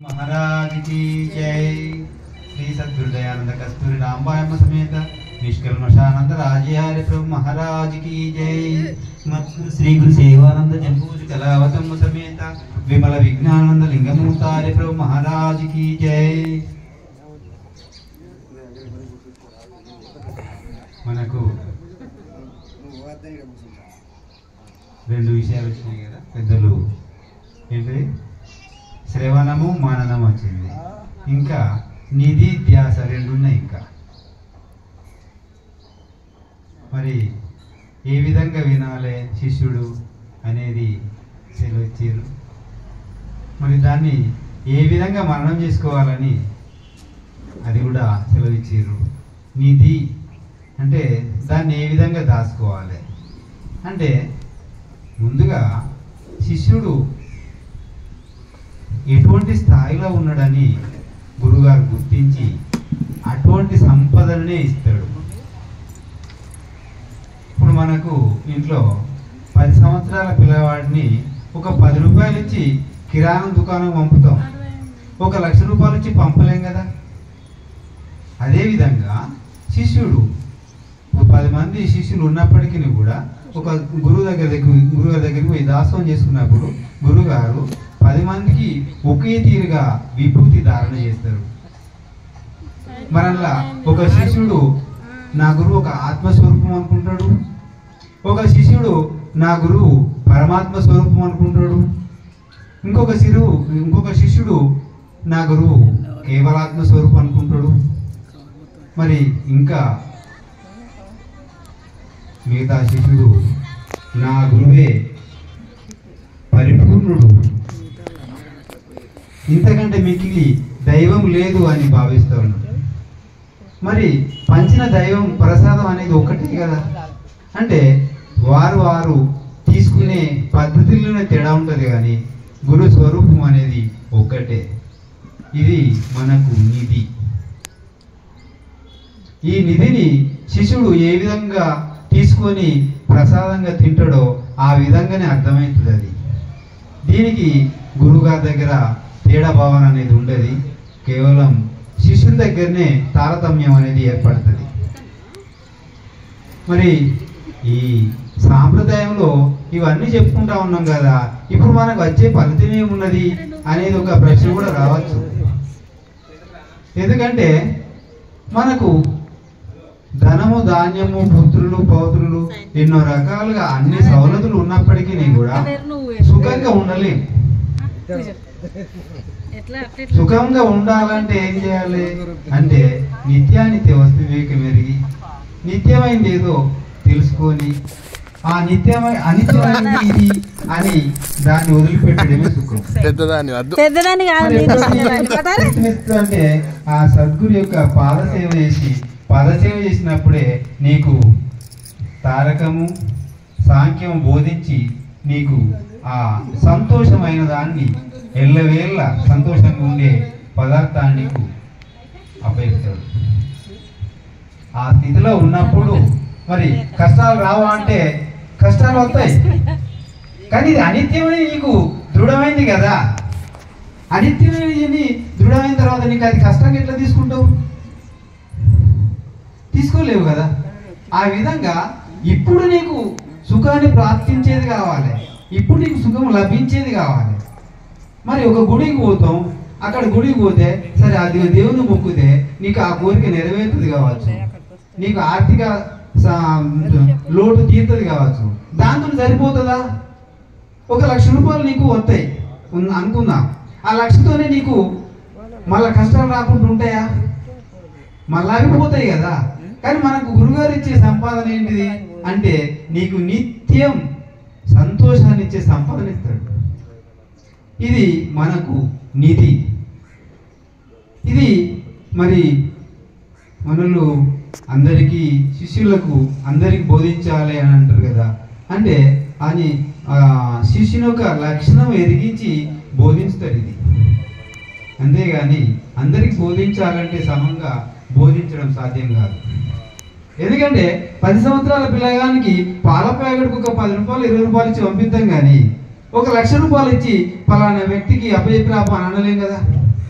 महाराज की जय श्री सद्गुरुदयानंद कस्तूरी रामबायम समेत निष्कल्मशानंद राजयार्य प्रभु महाराज की जय मत् श्री गुरु सेवानंद जम्बूज कलावतम समेत विमल विज्ञानंद लिंगमूर्तार्य प्रभु महाराज की जय మనకు రెండు విషయాలు వచ్చినాయి కదా పెద్దలు ఏంటి శ్రవణము మననం వచ్చింది ఇంకా నిధి ధ్యాస రెండు ఉన్నాయి ఇంకా మరి ఏ విధంగా వినాలి శిష్యుడు అనేది సెలవిచ్చారు మరి దాన్ని ఏ విధంగా మననం చేసుకోవాలని అది కూడా సెలవిచ్చారు నిధి అంటే దాన్ని ఏ విధంగా దాచుకోవాలి అంటే ముందుగా శిష్యుడు ఎటువంటి స్థాయిలో ఉన్నాడని గురుగారు గుర్తించి అటువంటి సంపదనే ఇస్తాడు ఇప్పుడు మనకు ఇంట్లో పది సంవత్సరాల పిల్లవాడిని ఒక పది రూపాయలు ఇచ్చి కిరాణా దుకాణం పంపుతాం ఒక లక్ష రూపాయలు ఇచ్చి పంపలేం కదా అదేవిధంగా శిష్యుడు ఒక పది మంది శిష్యులు ఉన్నప్పటికీ కూడా ఒక గురువు దగ్గర దగ్గర గురువు దగ్గరికి పోయి దాసోహం చేసుకున్నప్పుడు గురుగారు పది మందికి ఒకే తీరుగా విభూతి ధారణ చేస్తారు మరలా ఒక శిష్యుడు నా గురువు ఒక ఆత్మస్వరూపం అనుకుంటాడు ఒక శిష్యుడు నా గురువు పరమాత్మ స్వరూపం అనుకుంటాడు ఇంకొక శిరువు ఇంకొక శిష్యుడు నా గురువు కేవలాత్మ స్వరూపం అనుకుంటాడు మరి ఇంకా మిగతా శిష్యుడు నా గురువే పరిపూర్ణుడు ఇంతకంటే మిగిలి దైవం లేదు అని భావిస్తాను మరి పంచిన దైవం ప్రసాదం అనేది ఒక్కటే కదా అంటే వారు వారు తీసుకునే పద్ధతుల్లోనే తేడా ఉంటుంది కానీ గురు స్వరూపం అనేది ఒక్కటే ఇది మనకు నిధి ఈ నిధిని శిష్యుడు ఏ విధంగా తీసుకొని ప్రసాదంగా తింటాడో ఆ విధంగానే అర్థమవుతుంది అది దీనికి గురుగారి దగ్గర తేడా భావన అనేది ఉండదు కేవలం శిష్యుల దగ్గరనే తారతమ్యం అనేది ఏర్పడుతుంది మరి ఈ సాంప్రదాయంలో ఇవన్నీ చెప్పుకుంటా ఉన్నాం కదా ఇప్పుడు మనకు వచ్చే ఫలితం ఏమున్నది అనేది ఒక ప్రశ్న కూడా రావచ్చు ఎందుకంటే మనకు ధనము ధాన్యము పుత్రులు పౌత్రులు ఎన్నో రకాలుగా అన్ని సవలతులు ఉన్నప్పటికీ కూడా సుఖంగా ఉండలేం సుఖంగా ఉండాలంటే ఏం చేయాలి అంటే నిత్యానిత్య వస్తు వివేకం ఎరిగి నిత్యమైంది ఏదో తెలుసుకొని ఆ నిత్యమై అనిత్యమైనది ఇది అని దాన్ని వదిలిపెట్టడమే సుఖం పెద్దదాన్ని వద్దు పెద్దదాన్ని కాదు మరి మీరు ఎప్పుడు చిన్నదాన్ని. పదారా? ప్రయత్నిస్తూ అంటే ఆ సద్గురు యొక్క పాదసేవ చేసి పాదసేవ చేసినప్పుడే నీకు తారకము సాంఖ్యం బోధించి నీకు ఆ సంతోషమైన దాన్ని ఎల్లవేళ్ళ సంతోషంగా ఉండే పదార్థాన్ని నీకు అప్పగిస్తాడు ఆ స్థితిలో ఉన్నప్పుడు మరి కష్టాలు రావా అంటే కష్టాలు వస్తాయి కానీ ఇది అనిత్యమని నీకు దృఢమైంది కదా అనిత్యమైనది దృఢమైన తర్వాత నీకు అది కష్టంగా ఎట్లా తీసుకుంటావు తీసుకోలేవు కదా ఆ విధంగా ఇప్పుడు నీకు సుఖాన్ని ప్రాప్తించేది కావాలి ఇప్పుడు నీకు సుఖం లభించేది కావాలి మరి ఒక గుడికి పోతాం అక్కడ గుడికి పోతే సరే అది దేవుని మొక్కుతే నీకు ఆ కోరిక నెరవేరుతుంది కావచ్చు నీకు ఆర్థిక సా- లోటు తీరుతుంది కావచ్చు దాంతో సరిపోతుందా ఒక లక్ష రూపాయలు నీకు వస్తాయి ఉన్- అనుకుందాం ఆ లక్షతోనే నీకు మళ్ళా కష్టాలు రాకుండా ఉంటాయా మళ్ళా అవి పోతాయి కదా కానీ మనకు గురుగారు ఇచ్చే సంపాదన ఏంటిది అంటే నీకు నిత్యం సంతోషాన్ని ఇచ్చే సంపాదన ఇస్తాడు ఇది మనకు నిధి ఇది మరి మనలు అందరికీ శిష్యులకు అందరికి బోధించాలి అని అంటారు కదా అంటే అని ఆ శిష్యుని యొక్క లక్షణం ఎరిగించి బోధిస్తారు ఇది అంతేగాని అందరికి బోధించాలంటే సమంగా బోధించడం సాధ్యం కాదు ఎందుకంటే పది సంవత్సరాల పిల్లగానికి పాల ప్యాకెట్కి ఒక పది రూపాయలు ఇరవై రూపాయలు ఇచ్చి పంపిద్దాం కానీ ఒక లక్ష రూపాయలు ఇచ్చి పలానా వ్యక్తికి అప్పచెప్పి రాప అని అనలేం కదా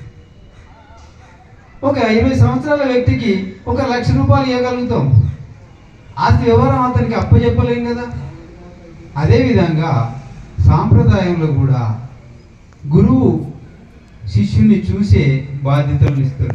ఒక ఇరవై సంవత్సరాల వ్యక్తికి ఒక లక్ష రూపాయలు ఇవ్వగలుగుతాం ఆస్తి వివరం అతనికి అప్పచెప్పలేం కదా అదేవిధంగా సాంప్రదాయంలో కూడా గురువు శిష్యుని చూసే బాధ్యతలను ఇస్తాడు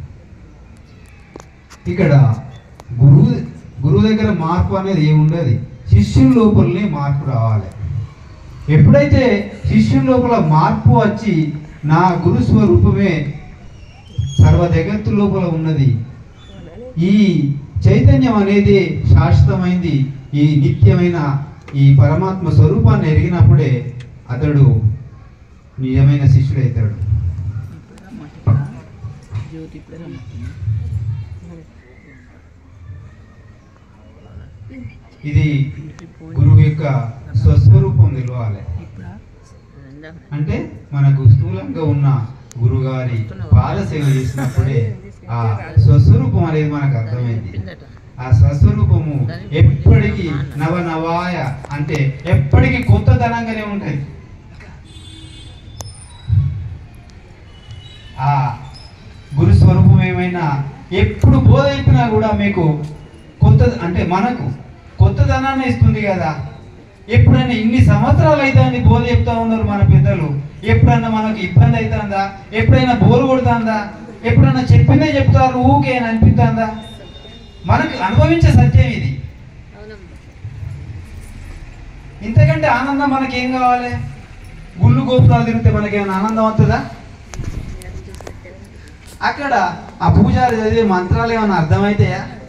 ఇక్కడ గురువు గురువు దగ్గర మార్పు అనేది ఏముండదు శిష్యుని లోపలనే మార్పు రావాలి ఎప్పుడైతే శిష్యుని లోపల మార్పు వచ్చి నా గురు స్వరూపమే సర్వ జగత్తు లోపల ఉన్నది ఈ చైతన్యం అనేది శాశ్వతమైంది ఈ నిత్యమైన ఈ పరమాత్మ స్వరూపాన్ని ఎరిగినప్పుడే అతడు నిజమైన శిష్యుడైతాడు జ్యోతి ఇప్పుడే రమ్మంటుంది ఇది గురువు యొక్క స్వస్వరూపం నిలవాలి ఇప్పుడా రెండా అంటే మనకు స్థూలంగా ఉన్న గురుగారి పాద సేవ చేసినప్పుడే ఆ స్వస్వరూపం అనేది మనకు అర్థమైంది చెప్పిందట ఆ స్వస్వరూపము ఎప్పటికీ నవ నవాయ అంటే ఎప్పటికీ కొత్తదనంగానే ఉంటుంది ఆ గురు స్వరూపం ఏమైనా ఎప్పుడు బోధ చెప్పినా కూడా మీకు కొత్త అంటే మనకు కొత్తదనాన్ని ఇస్తుంది కదా ఎప్పుడైనా ఇన్ని సంవత్సరాలు అయితే బోధ చెప్తా ఉన్నారు మన పెద్దలు ఎప్పుడైనా మనకు ఇబ్బంది అవుతుందా ఎప్పుడైనా బోరు కొడుతుందా ఎప్పుడైనా చెప్పిందే చెప్తారు ఊకే అని అనిపిస్తుందా మనకు అనుభవించే సత్యం ఇది ఇంతకంటే ఆనందం మనకేం కావాలి గుళ్ళు గోపురాలు తిరిగితే మనకేమైనా ఆనందం అవుతుందా అక్కడ ఆ పూజారి చదివే మంత్రాలు ఏమైనా అర్థమైతాయా